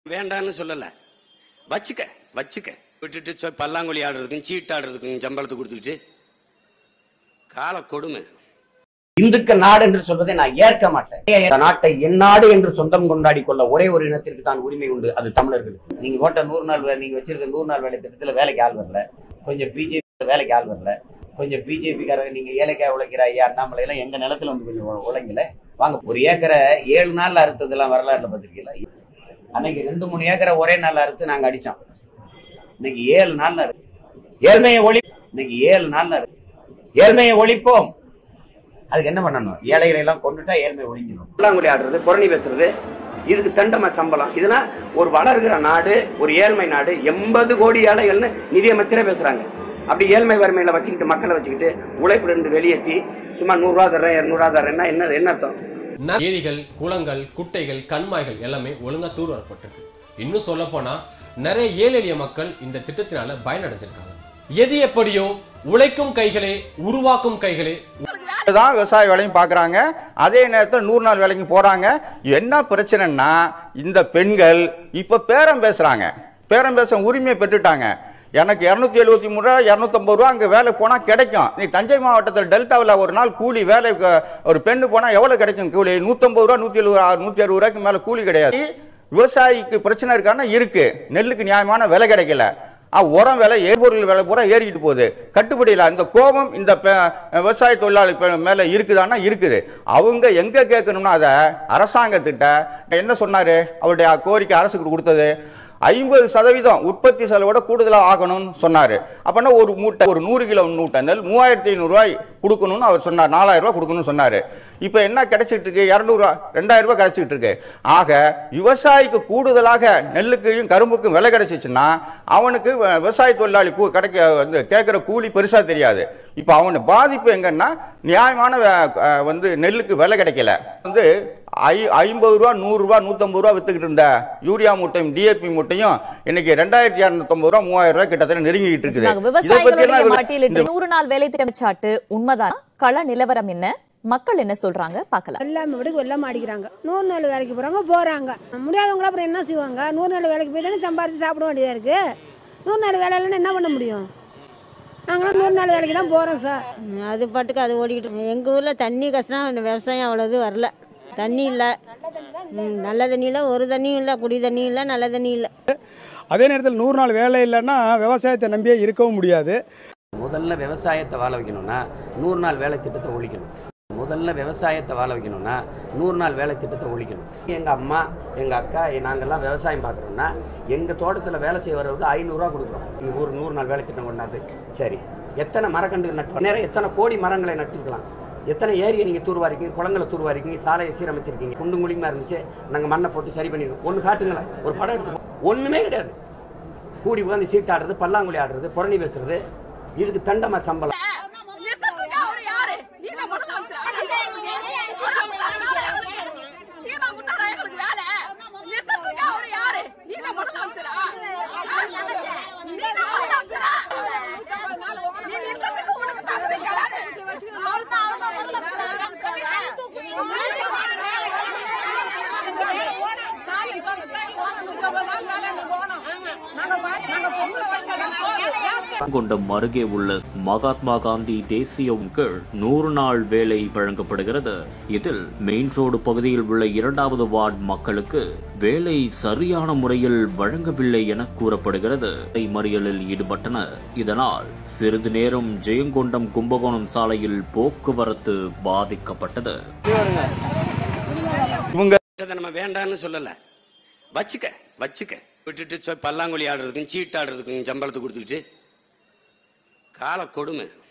வேண்டான்னு சொல்லல வச்சுக்க வச்சுக்க விட்டுட்டு சொ- பல்லாங்குழி ஆடுறதுக்கும் சீட்டு ஆடுறதுக்கும் சம்பளத்தை கொடுத்துக்கிட்டு கால கொடுமை இந்துக்க நாடு என்று சொல்வதை நான் ஏற்க மாட்டேன் இந்த நாட்டை என் நாடு என்று சொந்தம் கொண்டாடி கொள்ள ஒரே ஒரு இனத்திற்கு தான் உரிமை உண்டு அது தமிழர்களுக்கு நீங்க போட்ட நூறு நாள் வே- நீங்க வச்சிருக்க நூறு நாள் வேலை திட்டத்துல வேலைக்கு ஆள் வரல கொஞ்சம் பிஜேபி வேலைக்கு ஆள் வரல கொஞ்சம் பிஜேபிக்காரங்க நீங்க ஏழைக்காய் உழைக்கிற ஐயா அண்ணாமலை எல்லாம் எங்க நிலத்துல வந்து கொஞ்சம் உ- உழைங்கல வாங்க ஒரு ஏக்கரை ஏழு நாள்ல அறுத்ததெல்லாம் வரலாறுல பார்த்திருக்கீங்களா அன்னைக்கு ரெண்டு மூணு ஏக்கரை ஒரே நாள்ல அறுத்து நாங்க அடிச்சோம் இன்னைக்கு ஏழு நாள்ல இருக்கு ஏழ்மையை ஒழி இன்னைக்கு ஏழு நாள்ல இருக்கு ஏழ்மையை ஒழிப்போம் அதுக்கு என்ன பண்ணணும் ஏழைகளை எல்லாம் கொண்டுட்டா ஏழ்மை ஒழிஞ்சிடும் பல்லாங்குழி ஆடுறது புரணி பேசுறது இதுக்கு தண்டமா சம்பளம் இதெல்லாம் ஒரு வளர்கிற நாடு ஒரு ஏழ்மை நாடு எண்பது கோடி ஏழைகள்னு நிதியமைச்சரே பேசுறாங்க அப்படி ஏழ்மை வறுமையில வச்சுக்கிட்டு மக்களை வச்சுக்கிட்டு உழைப்பு இருந்து வெளியேற்றி சும்மா நூறு ரூபா தர்றேன் இருநூறுவா தர்றேன்னா என்ன என்ன அர்த்தம் ந- ஏரிகள் குளங்கள் குட்டைகள் கண்மாய்கள் எல்லாமே ஒழுங்கா தூர் வரப்பட்டிருக்கு இன்னும் சொல்ல போனா நிறைய ஏழை எளிய மக்கள் இந்த திட்டத்தினால பயனடைஞ்சிருக்காங்க எது எப்படியோ உழைக்கும் கைகளே உருவாக்கும் கைகளே தான் விவசாய வேலையும் பார்க்குறாங்க அதே நேரத்தில் நூறு நாள் வேலைக்கு போறாங்க என்ன பிரச்சனைன்னா இந்த பெண்கள் இப்ப பேரம் பேசுறாங்க பேரம் பேச உரிமையை பெற்றுட்டாங்க எனக்கு இரநூத்தி எழுபத்தி மூணு ரூபா இரநூத்தம்பது ரூபா அங்கே வேலை போனால் கிடைக்கும் நீ தஞ்சை மாவட்டத்தில் டெல்டாவில் ஒரு நாள் கூலி வேலை ஒரு பெண்ணு போனால் எவ்வளோ கிடைக்கும் கூலி நூற்றம்பது ரூபா நூற்றி எழுபது நூற்றி அறுபது ரூபாய்க்கு மேலே கூலி கிடையாது விவசாயிக்கு பிரச்சனை இருக்கான்னா இருக்கு நெல்லுக்கு நியாயமான விலை கிடைக்கல ஆ, உரம் விலை எரிபொருள் விலை பூரா ஏறிக்கிட்டு போகுது கட்டுப்படி இல்லை இந்த கோபம் இந்த பெ- விவசாய தொழிலாளி பெ- மேல இருக்குதான்னா இருக்குது அவங்க எங்க கேட்கணும்னா அதை அரசாங்கத்திட்ட என்ன சொன்னாரு அவருடைய கோரிக்கை அரசுக்கு கொடுத்தது ஐம்பது சதவீதம் உற்பத்தி செலவோட கூடுதலா ஆகணும்னு சொன்னாரு அப்பனா ஒரு மூட்டை ஒரு நூறு கிலோ மூட்டை நெல் மூவாயிரத்தி ஐநூறு ரூபாய் கொடுக்கணும்னு அவர் சொன்னார் நாலாயிரம் ரூபாய் கொடுக்கணும்னு சொன்னாரு இப்ப என்ன கிடைச்சிட்டு இருக்கு இருநூறு ரெண்டாயிரம் ரூபாய் கிடைச்சிட்டு இருக்கு ஆக விவசாயிக்கு கூடுதலாக நெல்லுக்கும் கரும்புக்கும் விலை கிடைச்சிச்சுன்னா அவனுக்கு வ- விவசாய தொழிலாளி கூ- கிடைக்க வந்து கேட்கிற கூலி பெருசா தெரியாது இப்ப அவன் பாதிப்பு எங்கன்னா நியாயமான வ- அஹ் வந்து நெல்லுக்கு விலை கிடைக்கல வந்து ஐ- ஐம்பது ரூபா நூறு ரூபா நூத்தம்பது ரூபா வித்துக்கிட்டு இருந்த யூரியா மூட்டையும் டிஏபி மூட்டையும் இன்னைக்கு ரெண்டாயிரத்தி இரநூத்தம்பது ரூபா மூவாயிரம் ரூபாய் கிட்டத்தட்ட நெருங்கிட்டு இருக்குது நிச்சயமாக. இதை பத்தி விவசாயிகளுடைய எல்லாம் பட்டியலிட்டு நூறு நாள் வேலை திட்டம் சாட்டு உண்மைதான் கள நிலவரம் என்ன மக்கள் என்ன சொல்றாங்க பார்க்கலாம் வெள்ளாமை விட வெள்ளாம அடிக்கிறாங்க நூறு நாள் வேலைக்கு போறாங்க போறாங்க முடியாதவங்கள அப்புறம் என்ன செய்வாங்க நூறு நாள் வேலைக்கு போய் தானே சம்பாரிச்சு சாப்பிட வேண்டியதா இருக்கு நூறு நாள் வேலை இல்லைன்னா என்ன பண்ண முடியும் நாங்களாம் நூறு நாள் வேலைக்கு தான் போறோம் சார் ம், அது பாட்டுக்கு அது ஓடிக்கிட்டு எங்கள் ஊரில் தண்ணி கஷ்டம் இந்த விவசாயம் அவ்வளோது வரல தண்ணி இல்லை ம், நல்ல தண்ணி இல்லை ஒரு தண்ணியும் இல்லை குடி தண்ணியும் இல்லை நல்ல தண்ணி இல்லை அதே நேரத்தில் நூறு நாள் வேலை இல்லைன்னா விவசாயத்தை நம்பியே இருக்கவும் முடியாது முதல்ல விவசாயத்தை வாழ வைக்கணும்னா நூறு நாள் வேலை திட்டத்தை ஒழிக்கணும் முதல்ல விவசாயத்தை வாழ வைக்கணும்னா நூறு நாள் வேலை திட்டத்தை ஒழிக்கணும் எங்க அம்மா எங்க அக்கா நாங்கெல்லாம் விவசாயம் பார்க்குறோம்னா எங்க தோட்டத்துல வேலை செய்யறவருக்கு ஐநூறுரூவா கொடுக்குறோம் இங்க ஒரு நூறு நாள் வேலை திட்டம் கொண்டாந்து சரி எத்தனை மரக்கன்று நட்டு நேரம் எத்தனை கோடி மரங்களை நட்டுருக்கலாம் எத்தனை ஏரியை நீங்க தூர்வாரிக்கீங்க குளங்களை தூர்வாரிக்கீங்க சாலையை சீரமைச்சிருக்கீங்க குண்டும் குழியுமா இருந்துச்சு நாங்க மண்ணை போட்டு சரி பண்ணிருக்கோம் ஒன்று காட்டுங்களேன் ஒரு படம் எடுத்து ஒண்ணுமே கிடையாது கூடி உட்காந்து சீட்டு ஆடுறது பல்லாங்குழி ஆடுறது புரணி பேசுறது இதுக்கு தண்டமா சம்பளம் கொண்டம் அருகே உள்ள மகாத்மா காந்தி தேசியவும் கீழ் நூறு நாள் வேலை வழங்கப்படுகிறது இதில் மெயின் ரோடு பகுதியில் உள்ள இரண்டாவது வார்டு மக்களுக்கு வேலை சரியான முறையில் வழங்கவில்லை என கூறப்படுகிறது மறியலில் ஈடுபட்டனர் இதனால் சிறிது நேரம் ஜெயங்கொண்டம் கும்பகோணம் சாலையில் போக்குவரத்து பாதிக்கப்பட்டது இதை நம்ம வேண்டான்னு சொல்லல வச்சுக்க வச்சுக்க விட்டுட்டு சொ- பல்லாங்குழி ஆடுறதுக்கும் சீட்டு ஆடுறதுக்கும் சம்பளத்தை கொடுத்துக்கிட்டு கால கொடுமை